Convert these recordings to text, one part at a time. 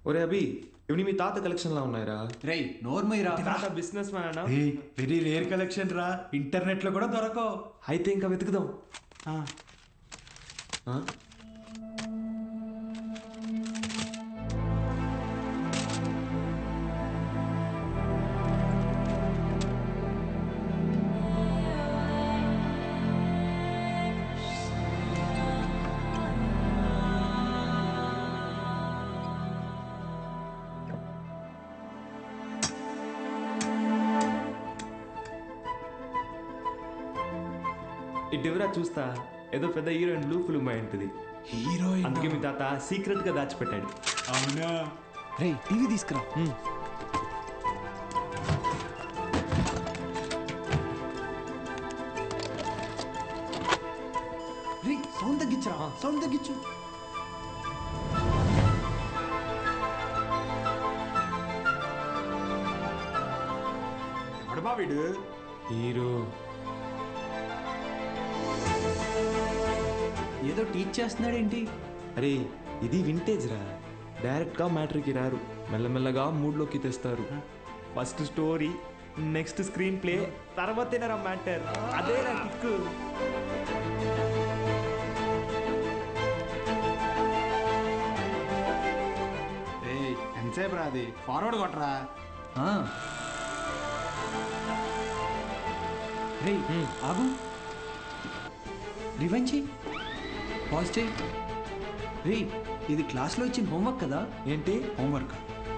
ఒరే అభి ఇవి మీ తాత కలెక్షన్ లా ఉన్నాయిరా రేయ్ నోర్మయ్యరా తాత business man very rare collection రా ఇంటర్నెట్ లో కూడా దొరకవు అయితే ఇంకా వెతుకుదాం ఆ, ఆ? ఇటువరా చూస్తా ఏదో పెద్ద హీరోయిన్ బ్లూ ఫిల్మ్ అయి ఉంటుంది హీరోయిన్ అందుకే మీ తాత సీక్రెట్ గా దాచిపెట్టాడు అవునా రేయ్ టీవీ తీసుకురా రేయ్ సౌండ్ తగ్గించరా సౌండ్ తగ్గించు ఎవడు బా వీడు హీరో ఏదో టీచ్ చేస్తున్నాడేంటి అరే ఇది వింటేజ్ రా డైరెక్ట్ గా మ్యాటర్కి రారు మెల్లమెల్లగా మూడ్లోకి తెస్తారు first story next screenplay తర్వాతేనరా మ్యాటర్ అదే నా కిక్కు ఏయ్ ఎంతసేపు రా అది ఫార్వర్డ్ కొట్టరా ఆ. రేయ్ ఆగు రివెంజ్ చెయ్యి పాజ్ చెయ్యి రేయ్ ఇది క్లాస్లో ఇచ్చిన హోంవర్క్ కదా ఏంటి హోంవర్క్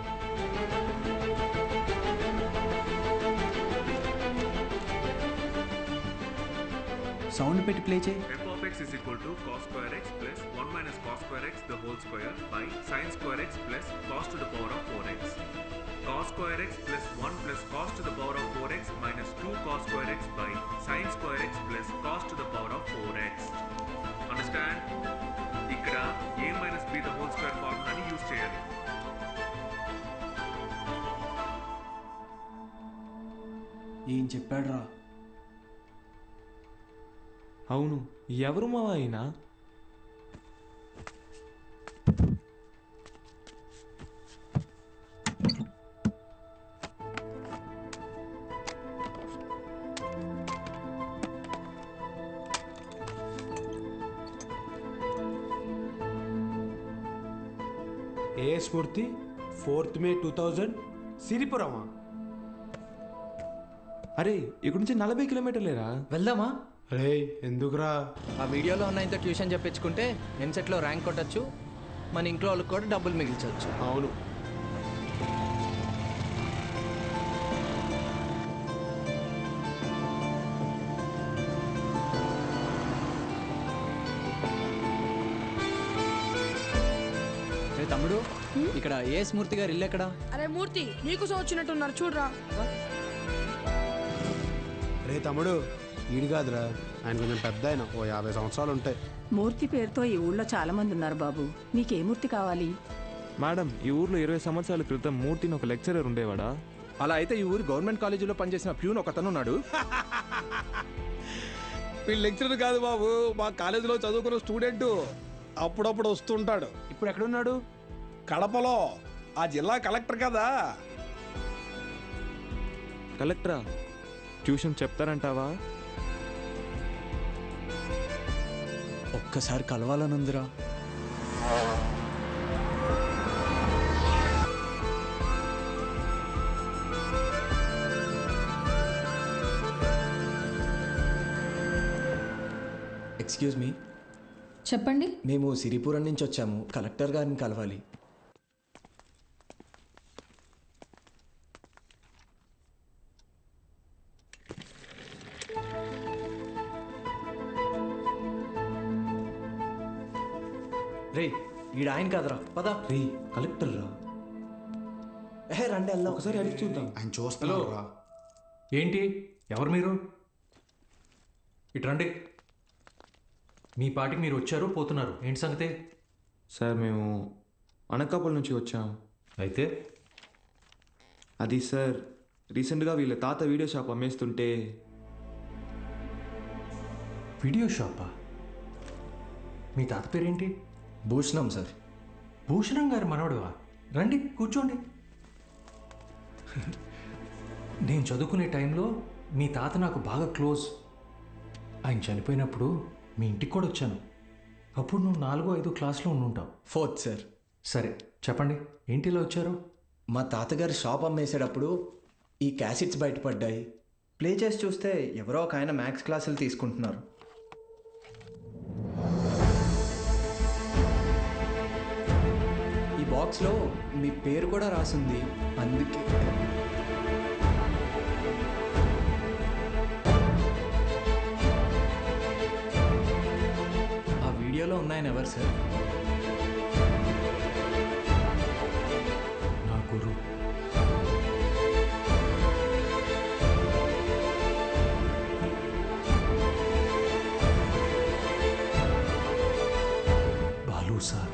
సౌండ్ పెట్టి ప్లే చేయి f of x is equal to cos square x plus 1 minus cos square x the whole square by sin square x plus cos to the power of 4x. Cos square x plus 1 plus cos to the power of 4x minus 2 cos square x by sin square x plus cos to the power of 4x. Understand? ఇక్కడ a minus b the whole square ఫార్ములాని use చేయాలి ఏం చెప్పాడు రా అవును ఎవరు మావా అయినా ఏ స్ఫూర్తి ఫోర్త్ మే టూ థౌజండ్ సిరిపురమా అరే ఇక్కడ నుంచి నలభై కిలోమీటర్లేరా వెళ్దామా రే ఎందుకురా ఆ వీడియోలో ఉన్న ఇంత ట్యూషన్ చెప్పించుకుంటే ఎంసెట్లో ర్యాంక్ కొట్టచ్చు మన ఇంట్లో వాళ్ళకి కూడా డబ్బులు మిగిల్చవచ్చు అవును రే తమ్ముడు ఇక్కడ ఏ స్మూర్తి గారు ఇల్లు ఎక్కడ అరే మూర్తి నీకోసం వచ్చినట్టున్నారు చూడరా రే తమ్ముడు ఈడు కాదురా ఆయన కొంచెం పెద్ద ఆయన ఓ యాభై సంవత్సరాలు ఉంటాయి మూర్తి పేరుతో ఈ ఊళ్ళో చాలా మంది ఉన్నారు బాబు నీకే మూర్తి కావాలి మేడం ఈ ఊర్లో ఇరవై సంవత్సరాల క్రితం మూర్తిని ఒక లెక్చరర్ ఉండేవాడా అలా అయితే ఈ ఊరు గవర్నమెంట్ కాలేజీలో పనిచేసిన ప్యూన్ ఒకతను ఉన్నాడు వీళ్ళు లెక్చరర్ కాదు బాబు మా కాలేజీలో చదువుకున్న స్టూడెంట్ అప్పుడప్పుడు వస్తుంటాడు ఇప్పుడు ఎక్కడున్నాడు కడపలో ఆ జిల్లా కలెక్టర్ కదా కలెక్టరా ట్యూషన్ చెప్తారంటావా ఒక్కసారి కలవాలనుందిరా ఎక్స్క్యూజ్ మీ చెప్పండి మేము సిరిపురం నుంచి వచ్చాము కలెక్టర్ గారిని కలవాలి రే ఈడ ఆయన కాదురా పద రే కలెక్టర్ రా ఏ రండి వెళ్దాం ఒకసారి అడిగి చూద్దాం ఆయన చూస్తున్నాడు రా ఏంటి ఎవరు మీరు ఇటు రండి మీ పాటికి మీరు వచ్చారు పోతున్నారు ఏంటి సంగతి సార్ మేము అనకాపల్లి నుంచి వచ్చాం అయితే అది సార్ రీసెంట్గా వీళ్ళ తాత వీడియో షాప్ అమ్మేస్తుంటే వీడియో షాపా మీ తాత పేరేంటి భూషణం సార్ భూషణం గారి మనవడువా రండి కూర్చోండి నేను చదువుకునే టైంలో మీ తాత నాకు బాగా క్లోజ్ ఆయన చనిపోయినప్పుడు మీ ఇంటికి కూడా వచ్చాను అప్పుడు నువ్వు నాలుగో ఐదో క్లాస్లో ఉండుంటావు ఫోర్త్ సార్ సరే చెప్పండి ఏంటి ఇలా వచ్చారు మా తాతగారి షాప్ అమ్మేసేటప్పుడు ఈ క్యాసెట్స్ బయటపడ్డాయి ప్లే చేసి చూస్తే ఎవరో ఒక ఆయన మ్యాథ్స్ క్లాసులు తీసుకుంటున్నారు ఈ బాక్స్లో మీ పేరు కూడా రాసింది అందుకే ఆ వీడియోలో ఉన్నాయని ఎవరు సార్ నా గురు బాలు సార్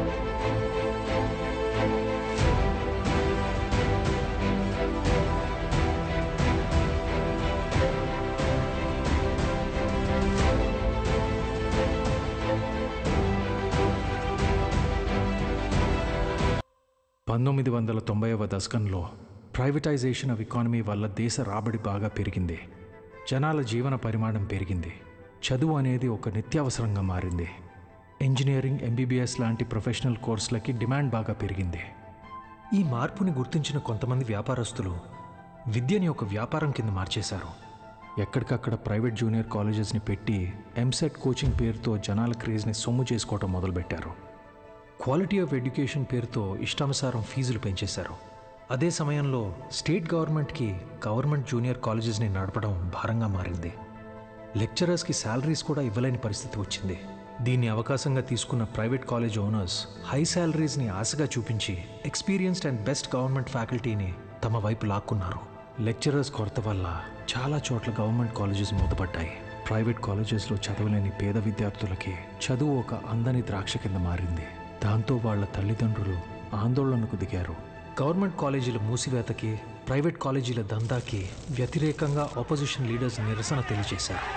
పంతొమ్మిది వందల తొంభైవ దశకంలో ప్రైవేటైజేషన్ ఆఫ్ ఎకానమీ వల్ల దేశ రాబడి బాగా పెరిగింది జనాల జీవన పరిమాణం పెరిగింది చదువు అనేది ఒక నిత్యావసరంగా మారింది ఇంజనీరింగ్ ఎంబీబీఎస్ లాంటి ప్రొఫెషనల్ కోర్సులకి డిమాండ్ బాగా పెరిగింది ఈ మార్పుని గుర్తించిన కొంతమంది వ్యాపారస్తులు విద్యని ఒక వ్యాపారం కింద మార్చేశారు ఎక్కడికక్కడ ప్రైవేట్ జూనియర్ కాలేజెస్ని పెట్టి ఎంసెట్ కోచింగ్ పేరుతో జనాల క్రేజ్ని సొమ్ము చేసుకోవటం మొదలుపెట్టారు క్వాలిటీ ఆఫ్ ఎడ్యుకేషన్ పేరుతో ఇష్టానుసారం ఫీజులు పెంచేశారు అదే సమయంలో స్టేట్ గవర్నమెంట్కి గవర్నమెంట్ జూనియర్ కాలేజెస్ని నడపడం భారంగా మారింది లెక్చరర్స్కి శాలరీస్ కూడా ఇవ్వలేని పరిస్థితి వచ్చింది దీన్ని అవకాశంగా తీసుకున్న ప్రైవేట్ కాలేజ్ ఓనర్స్ హై శాలరీస్ని ఆశగా చూపించి ఎక్స్పీరియన్స్డ్ అండ్ బెస్ట్ గవర్నమెంట్ ఫ్యాకల్టీని తమ వైపు లాక్కున్నారు లెక్చరర్స్ కొరత వల్ల చాలా చోట్ల గవర్నమెంట్ కాలేజెస్ మూతపడ్డాయి ప్రైవేట్ కాలేజెస్లో చదవలేని పేద విద్యార్థులకి చదువు ఒక అందని ద్రాక్ష కింద మారింది దాంతో వాళ్ళ తల్లిదండ్రులు ఆందోళనకు దిగారు గవర్నమెంట్ కాలేజీల మూసివేతకి ప్రైవేట్ కాలేజీల దందాకి వ్యతిరేకంగా ఆపోజిషన్ లీడర్స్ నిరసన తెలియజేశారు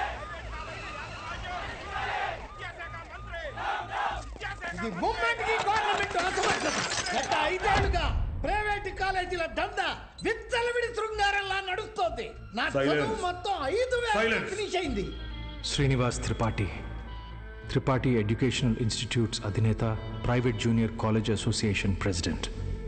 ఇది మూమెంట్ కి గవర్నమెంట్ అసమర్థత గత ఐదేళ్లుగా ప్రైవేట్ కాలేజీల దంద విచ్చలవిడి శృంగారంలా నడుస్తోంది నా చదువు మొత్తం ఐదు వేల ఫినిష్ అయింది శ్రీనివాస్ త్రిపాఠి త్రిపాఠి ఎడ్యుకేషనల్ ఇన్స్టిట్యూట్స్ అధినేత private junior college association president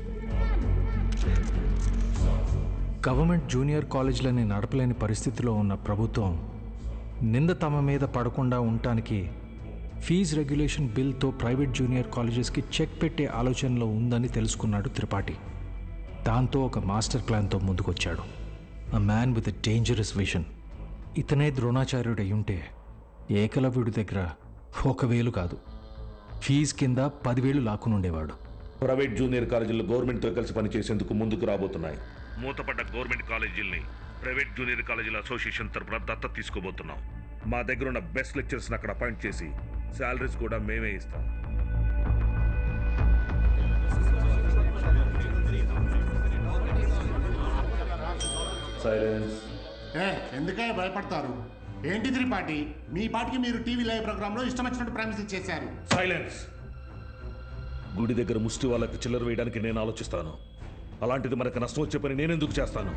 government junior కాలేజీలని నడపలేని పరిస్థితిలో ఉన్న ప్రభుత్వం నింద తమ మీద పడకుండా ఉండటానికి ఫీజ్ రెగ్యులేషన్ బిల్తో ప్రైవేట్ జూనియర్ కాలేజెస్కి చెక్ పెట్టే ఆలోచనలో ఉందని తెలుసుకున్నాడు త్రిపాఠి దాంతో ఒక మాస్టర్ ప్లాన్తో ముందుకొచ్చాడు a man with a dangerous vision ఇతనే ద్రోణాచార్యుడు అయ్యుంటే ఏకలవ్యుడి దగ్గర ఒక వేలు కాదు ఫీజు కింద పదివేలు లాక్కునుండేవాడు ప్రైవేట్ జూనియర్ కాలేజీలు గవర్నమెంట్తో కలిసి పనిచేసేందుకు ముందుకు రాబోతున్నాయి మూతపడ్డ గవర్నమెంట్ కాలేజీల్ని ప్రైవేట్ జూనియర్ కాలేజీల అసోసియేషన్ తరపున దత్తత తీసుకోబోతున్నాం మా దగ్గర ఉన్న బెస్ట్ లెక్చర్స్ని అక్కడ అపాయింట్ చేసి శాలరీస్ కూడా మేమే ఇస్తాం సైలెన్స్ ఏ ఎందుకయ్యా భయపడతారు ఏంటి త్రిపాఠి మీ పాటికి మీరు టీవీ లైవ్ ప్రోగ్రాంలో ఇష్టం వచ్చినట్టు ప్రామిస్ చేశారు సైలెన్స్ గుడి దగ్గర ముష్టి వాళ్ళకి చిల్లర వేయడానికి నేను ఆలోచిస్తాను అలాంటిది మనకు నష్టం వచ్చే పని నేనెందుకు చేస్తాను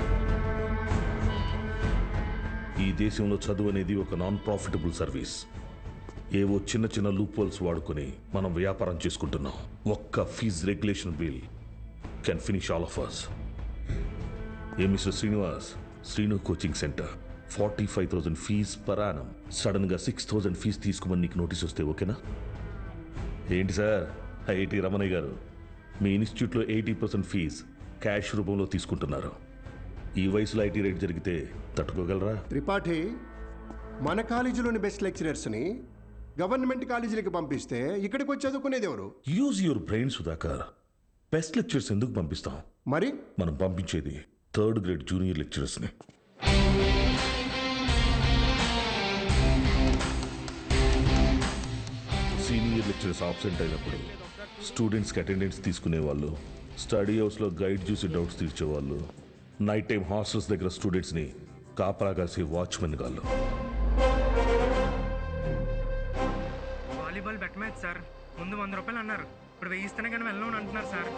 ఈ దేశంలో చదువు అనేది ఒక నాన్ ప్రాఫిటబుల్ సర్వీస్ ఏవో చిన్న చిన్న లూప్ హోల్స్ వాడుకొని మనం వ్యాపారం చేసుకుంటున్నాం ఒక్క fee regulation bill can finish all of us ఏ Mr Srinivas Srinu coaching centre forty five thousand fee per annum సడన్గా సిక్స్ థౌసండ్ ఫీజ్ తీసుకోమని నీకు నోటీస్ వస్తే ఓకేనా ఏంటి సార్ ఐఐటి రమణయ్య గారు మీ ఇన్స్టిట్యూట్లో ఎయిటీ పర్సెంట్ ఫీజ్ క్యాష్ రూపంలో తీసుకుంటున్నారు ఈ వయసులో ఐటీ రేట్ జరిగితే తట్టుకోగలరా త్రిపాఠి మన కాలేజీలోని బెస్ట్ లెక్చరర్స్ని గవర్నమెంట్ కాలేజీలకు పంపిస్తే ఇక్కడికి వచ్చి చదువుకునేది ఎవరు use your brain Sudhakar best lectures ఎందుకు పంపిస్తాం మరి మనం పంపించేది థర్డ్ గ్రేడ్ జూనియర్ లెక్చరర్స్ని సీనియర్ లెక్చరర్స్ ఆబ్సెంట్ అయినప్పుడు స్టూడెంట్స్కి అటెండెన్స్ తీసుకునే వాళ్ళు స్టడీ హౌస్లో గైడ్ చూసి డౌట్స్ తీర్చేవాళ్ళు నైట్ టైం హాస్టల్స్ దగ్గర స్టూడెంట్స్ని కాపలా కాసే వాచ్మెన్ గాళ్ళు వాలీబాల్ బెట్ మ్యాచ్ సార్ ముందు వంద రూపాయలు అన్నారు ఇప్పుడు వెయ్యి ఇస్తేనే కానీ వెళ్ళను అని అంటున్నారు సార్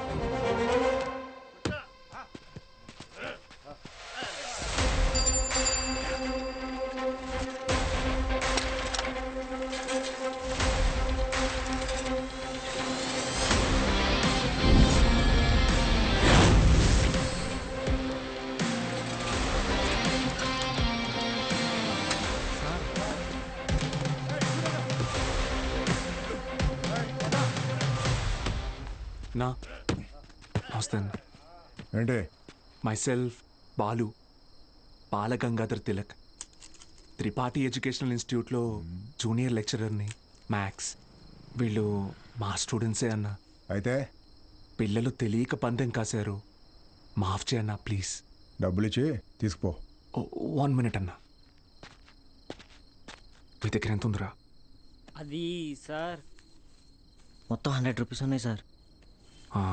నా నమస్తే అన్న ఏంటి myself Balu Balagangadhar Tilak Tripathi educational ఇన్స్టిట్యూట్లో జూనియర్ లెక్చరర్ని మ్యాథ్స్ వీళ్ళు మా స్టూడెంట్సే అన్న అయితే పిల్లలు తెలియక పందెం కాశారు మాఫ్ చేయన్నా ప్లీజ్ డబ్బులు ఇచ్చి తీసుకుపో వన్ మినిట్ అన్న మీ దగ్గర ఎంత ఉందిరా అది సార్ మొత్తం హండ్రెడ్ రూపీస్ ఉన్నాయి సార్ ఆ.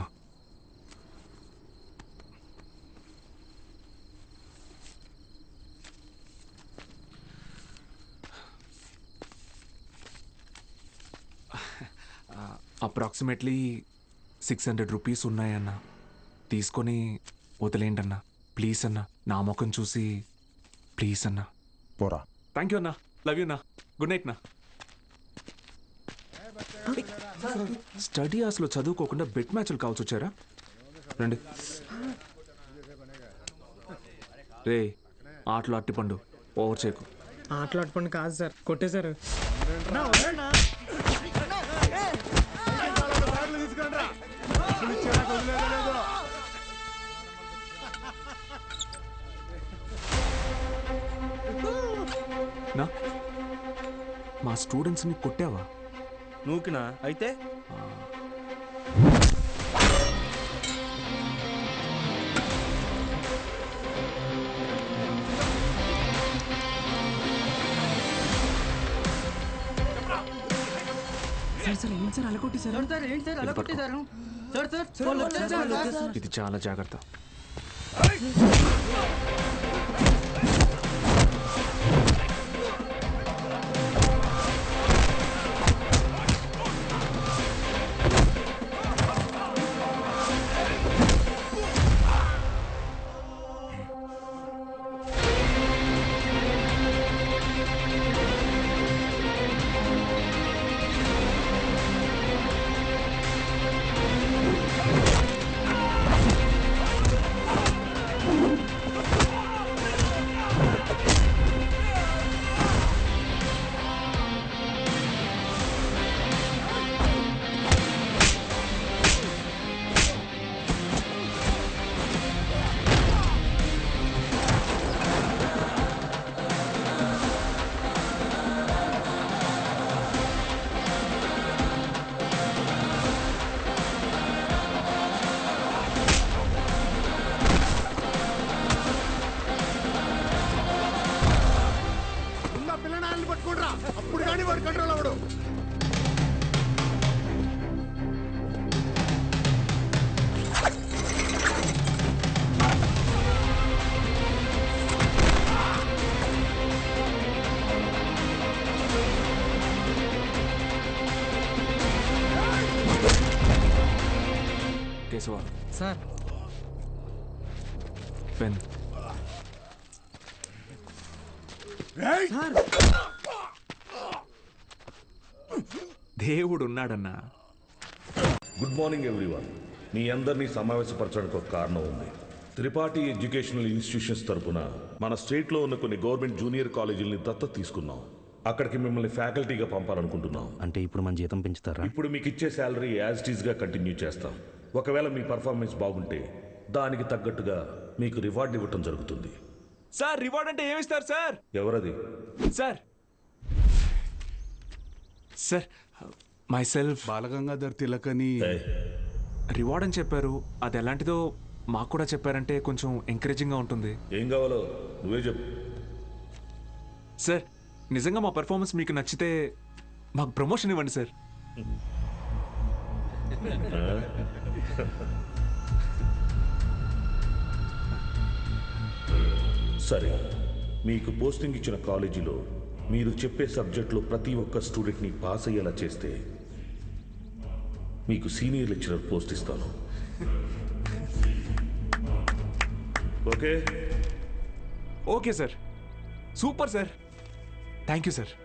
అప్రాక్సిమేట్లీ సిక్స్ హండ్రెడ్ రూపీస్ ఉన్నాయన్న తీసుకొని వదిలేండి అన్న ప్లీజ్ అన్న నా ముఖం చూసి ప్లీజ్ అన్న పోరా థ్యాంక్ యూ అన్న లవ్ యూ అన్న గుడ్ నైట్ నా స్టడీ అసలు చదువుకోకుండా బెట్ మ్యాచ్లు కావచ్చు వచ్చారా రండి రే ఆటలు అట్టిపండు ఓవర్ చేయకు ఆటలు అట్టుపండి కాదు సార్ కొట్టేశారు నా మా స్టూడెంట్స్ని కొట్టావా నూకినా అయితే సార్ సార్ ఏంటి సార్ అలా కొట్టేశారు సార్ ఏంటి సార్ అలా కొట్టేశారు? సార్ సార్ సార్, వాళ్ళు వచ్చేసారు, వచ్చేసారు, వచ్చేసారు. వచ్చేసారు. ఇది చాలా జాగ్రత్త ఉన్న పిల్లనాన్ని పట్టుకుంటారా అప్పుడు కానీ వాడు కంట్రోల్ అవ్వడు కేశవ సార్ పెన్ దేవుడు ఉన్నాడన్నా గుడ్ మార్నింగ్ ఎవ్రీవన్ మీ అందరినీ సమావేశపరచడానికి ఒక కారణం ఉంది త్రిపాఠి ఎడ్యుకేషనల్ ఇన్స్టిట్యూషన్స్ తరపున మన స్టేట్లో ఉన్న కొన్ని గవర్నమెంట్ జూనియర్ కాలేజీలని దత్తత తీసుకున్నాం అక్కడికి మిమ్మల్ని ఫ్యాకల్టీగా పంపాలనుకుంటున్నాం అంటే ఇప్పుడు మన జీతం పెంచుతారా ఇప్పుడు మీకు ఇచ్చే శాలరీ యాజ్ ఇట్ గా కంటిన్యూ చేస్తాం ఒకవేళ మీ పర్ఫార్మెన్స్ బాగుంటే దానికి తగ్గట్టుగా మీకు రివార్డ్ ఇవ్వటం జరుగుతుంది సార్ రివార్డ్ అంటే ఏమిస్తారు సార్ ఎవరది sir sir myself Balagangadhar Tilak అని రివార్డ్ అని చెప్పారు అది ఎలాంటిదో మాకు కూడా చెప్పారంటే కొంచెం ఎంకరేజింగ్గా ఉంటుంది ఏం కావాలో నువ్వే చెప్పు సార్ నిజంగా మా పెర్ఫార్మెన్స్ మీకు నచ్చితే మాకు ప్రమోషన్ ఇవ్వండి సార్ సరే మీకు పోస్టింగ్ ఇచ్చిన కాలేజీలో మీరు చెప్పే సబ్జెక్టులో ప్రతి ఒక్క స్టూడెంట్ని పాస్ అయ్యేలా చేస్తే మీకు సీనియర్ లెక్చరర్ పోస్ట్ ఇస్తాను okay okay sir super sir thank you sir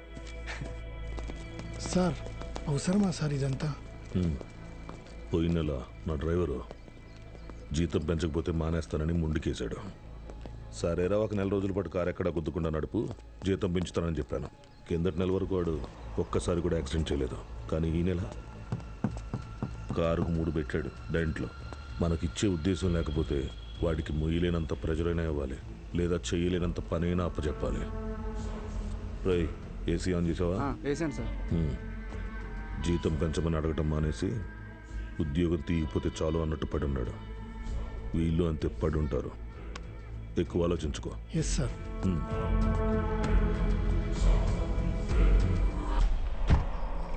sir అవసరమా సార్ ఇదంతా హ్మ్. పోయిన నెల నా డ్రైవరు జీతం పెంచకపోతే మానేస్తానని ముందుకేశాడు సరేరా ఒక నెల రోజుల పాటు కారు ఎక్కడా గుద్దుకుండా నడుపు జీతం పెంచుతానని చెప్పాను కిందటి నెల వరకు వాడు ఒక్కసారి కూడా యాక్సిడెంట్ చేయలేదు కానీ ఈ నెల కారుకు మూడు పెట్టాడు దాంట్లో మనకిచ్చే ఉద్దేశం లేకపోతే వాడికి మొయ్యలేనంత ప్రెజరైనా ఇవ్వాలి లేదా చేయలేనంత పనైనా అప్పచెప్పాలి రై ఏసీ ఆన్ చేసావా వేసాను సార్ హ్మ్. జీతం పెంచమని అడగటం మానేసి ఉద్యోగం తీయకపోతే చాలు అన్నట్టు పడి ఉన్నాడు వీళ్ళు అంతే పడి ఉంటారు ఎక్కువ ఆలోచించుకో ఎస్ సార్ హ్మ్.